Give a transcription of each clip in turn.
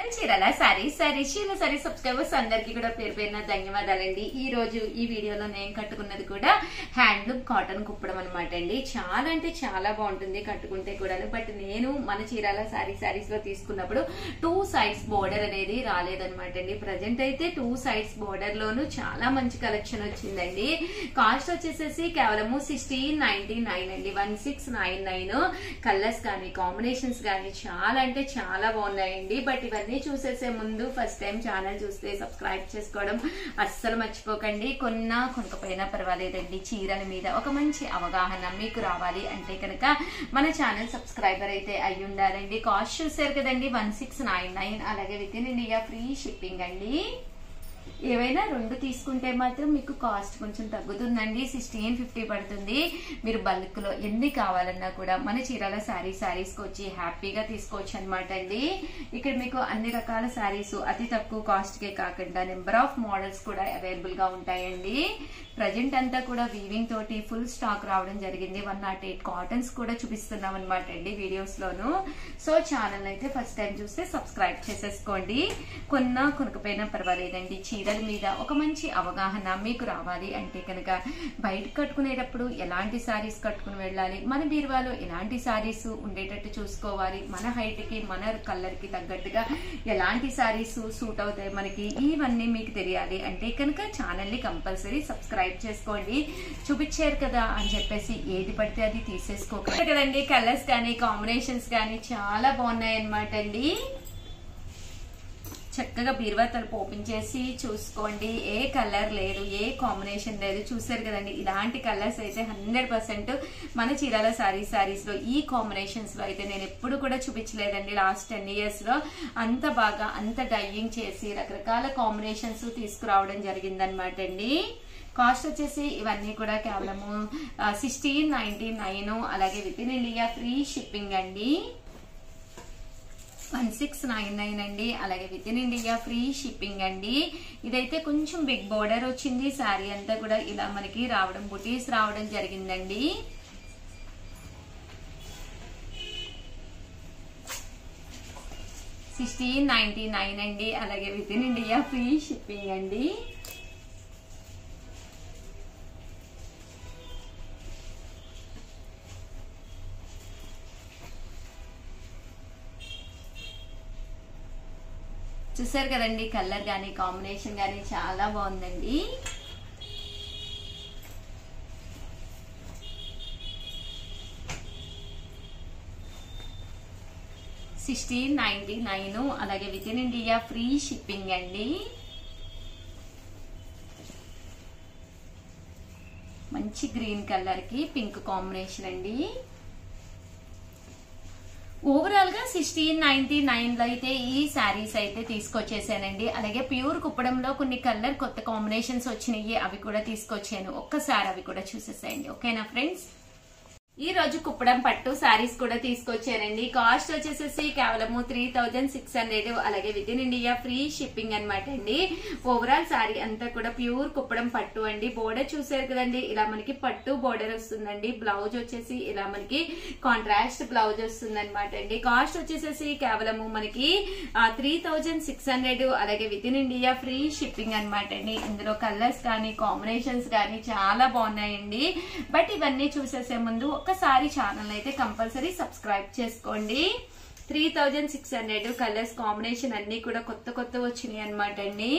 చీరల sari sorry Chirala sari subscribers అందరికీ కూడా పేరు పేరున ధన్యవాదాలండి ఈ రోజు ఈ వీడియోలో నేను కట్టుకున్నది కూడా హ్యాండ్లూమ్ కాటన్ కుప్పడం అనమాట అండి చాలా అంటే చాలా బాగుంటుంది కట్టుకుంటే కూడా బట్ నేను మన చీరాల సారీ సారీస్ లో తీసుకున్నప్పుడు టూ సైడ్స్ బోర్డర్ అనేది రాలేదనమాట అండి ప్రజెంట్ అయితే టూ సైడ్స్ బోర్డర్ లోను చాలా మంచి కలెక్షన్ వచ్చిందండి కాస్ట్ వచ్చేసేసి కేవలము సిక్స్టీన్ నైన్టీ నైన్ అండి one six nine nine colours కానీ కాంబినేషన్స్ కానీ చాలా అంటే చాలా బాగున్నాయండి బట్ ఇవన్నీ చూసేసే ముందు ఫస్ట్ టైం ఛానల్ చూస్తే సబ్స్క్రైబ్ చేసుకోవడం అస్సలు మర్చిపోకండి కొన్నా కొనకపోయినా పర్వాలేదండి చీరల మీద ఒక మంచి అవగాహన మీకు రావాలి అంటే కనుక మన ఛానల్ సబ్స్క్రైబర్ అయితే అయి ఉండాలండి కాస్ట్ చూసారు కదండి వన్ సిక్స్ నైన్ నైన్ అలాగే within India free shipping అండి ఏవైనా రెండు తీసుకుంటే మాత్రం మీకు కాస్ట్ కొంచెం తగ్గుతుందండి సిక్స్టీన్ ఫిఫ్టీ పడుతుంది మీరు బల్క్ లో ఎన్ని కావాలన్నా కూడా మన చీరాల శారీ శారీస్ కి వచ్చి హ్యాపీగా తీసుకోవచ్చు అనమాట అండి ఇక్కడ మీకు అన్ని రకాల శారీస్ అతి తక్కువ కాస్ట్ కే కాకుండా నెంబర్ ఆఫ్ మోడల్స్ కూడా అవైలబుల్ గా ఉంటాయండి ప్రజెంట్ అంతా కూడా వీవింగ్ తోటి ఫుల్ స్టాక్ రావడం జరిగింది వన్ నాట్ ఎయిట్ కాటన్స్ కూడా చూపిస్తున్నాం అనమాట అండి వీడియోస్ లోను సో ఛానల్ అయితే ఫస్ట్ టైం చూస్తే సబ్స్క్రైబ్ చేసేసుకోండి కొన్నా కొనకపోయినా పర్వాలేదండి చీరల మీద ఒక మంచి అవగాహన మీకు రావాలి అంటే కనుక బయట కట్టుకునేటప్పుడు ఎలాంటి శారీస్ కట్టుకుని వెళ్ళాలి మన బీరువాలో ఎలాంటి శారీస్ ఉండేటట్టు చూసుకోవాలి మన హైట్ కి మన కలర్ కి తగ్గట్టుగా ఎలాంటి శారీస్ సూట్ అవుతాయి మనకి ఇవన్నీ మీకు తెలియాలి అంటే కనుక ఛానల్ ని కంపల్సరీ సబ్స్క్రైబ్ చేసుకోండి చూపించారు కదా అని చెప్పేసి ఏది పడితే అది తీసేసుకోకండి కదండి కలర్స్ కానీ కాంబినేషన్స్ కానీ చాలా బాగున్నాయి అనమాట అండి చక్కగా బీరువా తలుపు ఓపెన్ చేసి చూసుకోండి ఏ కలర్ లేదు ఏ కాంబినేషన్ లేదు చూసారు కదండి ఇలాంటి కలర్స్ అయితే హండ్రెడ్ పర్సెంట్ మన చీరాల సారీ సారీస్ లో ఈ కాంబినేషన్స్ లో అయితే నేను ఎప్పుడు కూడా చూపించలేదండి లాస్ట్ టెన్ ఇయర్స్ లో అంత బాగా అంత డైయింగ్ చేసి రకరకాల కాంబినేషన్స్ తీసుకురావడం జరిగిందనమాట అండి కాస్ట్ వచ్చేసి ఇవన్నీ కూడా కేవలము సిక్స్టీన్ నైన్టీ నైన్ అలాగే within India free shipping అండి వన్ సిక్స్ నైన్ నైన్ అండి అలాగే within India free shipping అండి ఇదైతే కొంచెం బిగ్ బోర్డర్ వచ్చింది శారీ అంతా కూడా ఇలా మనకి రావడం బుటీస్ రావడం జరిగిందండి సిక్స్టీన్ నైన్టీ నైన్ అండి అలాగే within India free shipping అండి చూసారు కదండి కలర్ కానీ కాంబినేషన్ కానీ చాలా బాగుందండి సిక్స్టీన్ నైన్టీ నైన్ అలాగే within India free shipping అండి మంచి గ్రీన్ కలర్ కి పింక్ కాంబినేషన్ అండి ఓవరాల్ గా సిక్స్టీన్ నైన్టీ నైన్ లో అయితే ఈ శారీస్ అయితే తీసుకొచ్చేసానండి అలాగే ప్యూర్ కుప్పడంలో కొన్ని కలర్ కొత్త కాంబినేషన్స్ వచ్చినాయి అవి కూడా తీసుకొచ్చాను ఒక్కసారి అవి కూడా చూసేసేయండి ఓకేనా ఫ్రెండ్స్ ఈ రోజు కుప్పడం పట్టు శారీస్ కూడా తీసుకొచ్చానండి కాస్ట్ వచ్చేసేసి కేవలము త్రీ థౌజండ్ సిక్స్ హండ్రెడ్ అలాగే within India free shipping అనమాట అండి ఓవరాల్ శారీ అంతా కూడా ప్యూర్ కుప్పడం పట్టు అండి బోర్డర్ చూసారు కదండి ఇలా మనకి పట్టు బోర్డర్ వస్తుందండి బ్లౌజ్ వచ్చేసి ఇలా మనకి కాంట్రాస్ట్ బ్లౌజ్ వస్తుంది అనమాట అండి కాస్ట్ వచ్చేసేసి కేవలము మనకి త్రీ థౌజండ్ సిక్స్ హండ్రెడ్ అలాగే within India free shipping అనమాట అండి ఇందులో కలర్స్ కానీ కాంబినేషన్స్ కానీ చాలా బాగున్నాయండి బట్ ఇవన్నీ చూసేసే ముందు ఒక్కసారి ఛానల్ అయితే కంపల్సరీ సబ్స్క్రైబ్ చేసుకోండి three thousand six hundred colours combination అన్ని కూడా కొత్త కొత్త వచ్చినాయి అనమాట అండి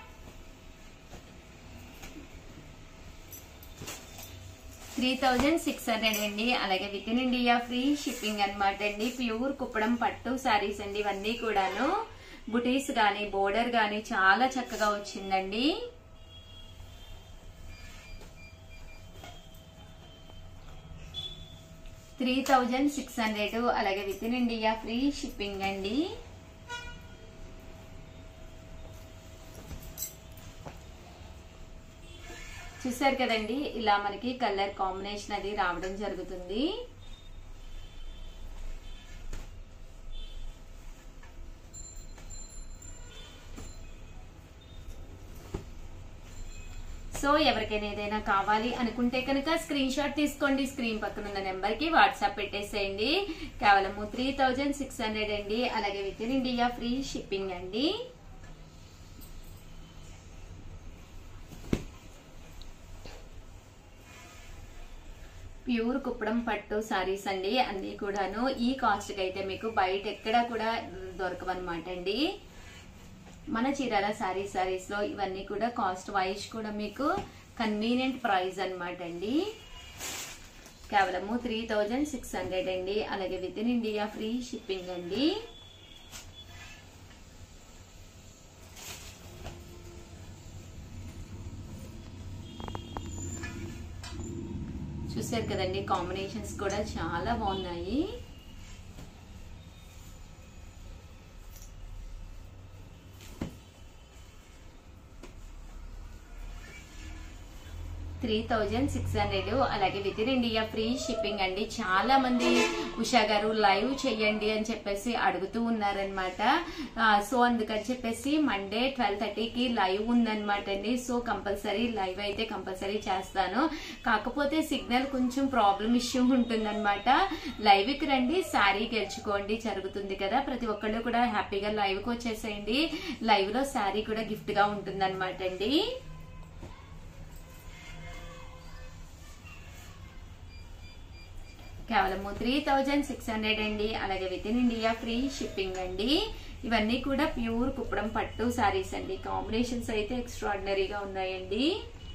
త్రీ థౌజండ్ సిక్స్ హండ్రెడ్ అండి అలాగే within India free shipping అనమాట అండి ప్యూర్ కుప్పడం పట్టు శారీస్ అండి ఇవన్నీ కూడాను బుటీస్ గాని బోర్డర్ గాని చాలా చక్కగా వచ్చిందండి త్రీ థౌజండ్ సిక్స్ హండ్రెడ్ అలాగే within India free shipping అండి చూసారు కదండి ఇలా మనకి కలర్ కాంబినేషన్ అది రావడం జరుగుతుంది సో ఎవరికైనా ఏదైనా కావాలి అనుకుంటే కనుక స్క్రీన్ షాట్ తీసుకోండి స్క్రీన్ పక్కన ఉన్న నెంబర్ కి వాట్సాప్ పెట్టేసేయండి కేవలము త్రీ థౌజండ్ సిక్స్ హండ్రెడ్ అండి అలాగే within India free shipping అండి ప్యూర్ కుప్పడం పట్టు సారీస్ అండి అన్ని కూడాను ఈ కాస్ట్ కి అయితే మీకు బయట ఎక్కడా కూడా దొరకవన్నమాట అండి మన చీరాల సారీ సారీస్ లో ఇవన్నీ కూడా కాస్ట్ వైజ్ కూడా మీకు కన్వీనియంట్ ప్రైస్ అన్నమాట అండి కేవలము త్రీ థౌజండ్ సిక్స్ హండ్రెడ్ అండి అలాగే within India free shipping అండి చూసారు కదండి కాంబినేషన్స్ కూడా చాలా బాగున్నాయి త్రీ థౌజండ్ సిక్స్ హండ్రెడ్ అలాగే within India free shipping అండి చాలా మంది ఉషా గారు లైవ్ చేయండి అని చెప్పేసి అడుగుతూ ఉన్నారనమాట సో అందుకని చెప్పేసి మండే ట్వెల్వ్ థర్టీకి లైవ్ ఉందన్నమాట అండి సో కంపల్సరీ లైవ్ అయితే కంపల్సరీ చేస్తాను కాకపోతే సిగ్నల్ కొంచెం ప్రాబ్లం ఇష్యూ ఉంటుందన్నమాట లైవ్కి రండి శారీ గెలుచుకోండి జరుగుతుంది కదా ప్రతి ఒక్కళ్ళు కూడా హ్యాపీగా లైవ్కి వచ్చేసేయండి లైవ్ లో శారీ కూడా గిఫ్ట్ గా ఉంటుందన్నమాట అండి కేవలము త్రీ థౌజండ్ సిక్స్ హండ్రెడ్ అండి అలాగే within India free shipping అండి ఇవన్నీ కూడా ప్యూర్ కుప్పడం పట్టు సారీస్ అండి కాంబినేషన్స్ అయితే ఎక్స్ట్రాడినరీగా ఉన్నాయండి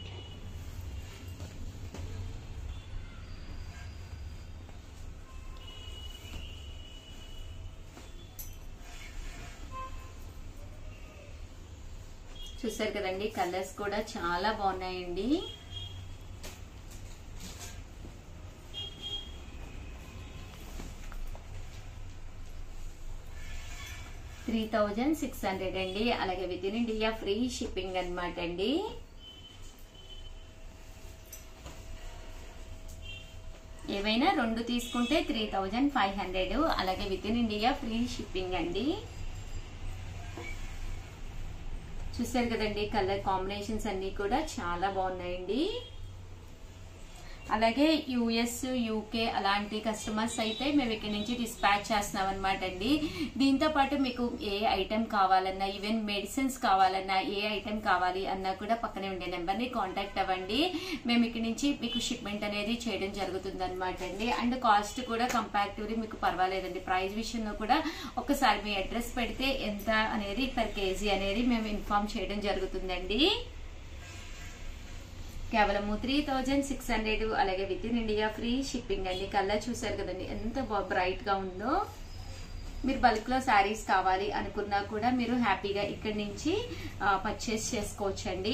చూసారు కదండి కలర్స్ కూడా చాలా బాగున్నాయండి త్రీ థౌజండ్ సిక్స్ హండ్రెడ్ అండి అలాగే within India free shipping అనమాట అండి ఏవైనా రెండు తీసుకుంటే త్రీ థౌజండ్ ఫైవ్ హండ్రెడ్ అలాగే within India free shipping అండి చూసారు కదండి కలర్ కాంబినేషన్స్ అన్ని కూడా చాలా బాగున్నాయండి అలాగే యుఎస్ యూకే అలాంటి కస్టమర్స్ అయితే మేము ఇక్కడ నుంచి డిస్పాచ్ చేస్తున్నాం అనమాట అండి దీంతో పాటు మీకు ఏ ఐటెం కావాలన్నా ఈవెన్ మెడిసిన్స్ కావాలన్నా ఏ ఐటెం కావాలి అన్నా కూడా పక్కనే ఉండే నెంబర్ని కాంటాక్ట్ అవ్వండి మేము ఇక్కడ నుంచి మీకు షిప్మెంట్ అనేది చేయడం జరుగుతుంది అనమాట అండి అండ్ కాస్ట్ కూడా కంపారిటివ్లీ మీకు పర్వాలేదండి ప్రైస్ విషయంలో కూడా ఒకసారి మీ అడ్రస్ పెడితే ఎంత అనేది పర్ కేజీ అనేది మేము ఇన్ఫార్మ్ చేయడం జరుగుతుందండి కేవలము త్రీ థౌజండ్ సిక్స్ హండ్రెడ్ అలాగే within India free shipping అండి కలర్ చూసారు కదండి ఎంత బ్రైట్ గా ఉందో మీరు బల్క్ లో శారీస్ కావాలి అనుకున్నా కూడా మీరు హ్యాపీగా ఇక్కడి నుంచి పర్చేస్ చేసుకోవచ్చండి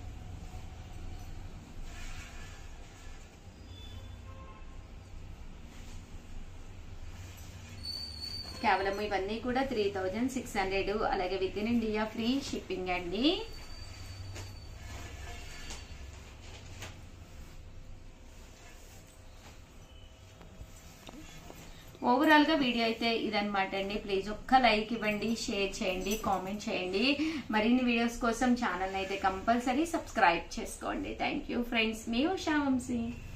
కేవలం ఇవన్నీ కూడా త్రీ థౌజండ్ సిక్స్ హండ్రెడ్ అలాగే within India free shipping అండి ఓవరాల్ గా వీడియో అయితే ఇదనమాట అండి ప్లీజ్ ఒక్క లైక్ ఇవ్వండి షేర్ చేయండి కామెంట్ చేయండి మరిన్ని వీడియోస్ కోసం ఛానల్ అయితే కంపల్సరీ సబ్స్క్రైబ్ చేసుకోండి థ్యాంక్ యూ ఫ్రెండ్స్ మీ ఉషా వంశీ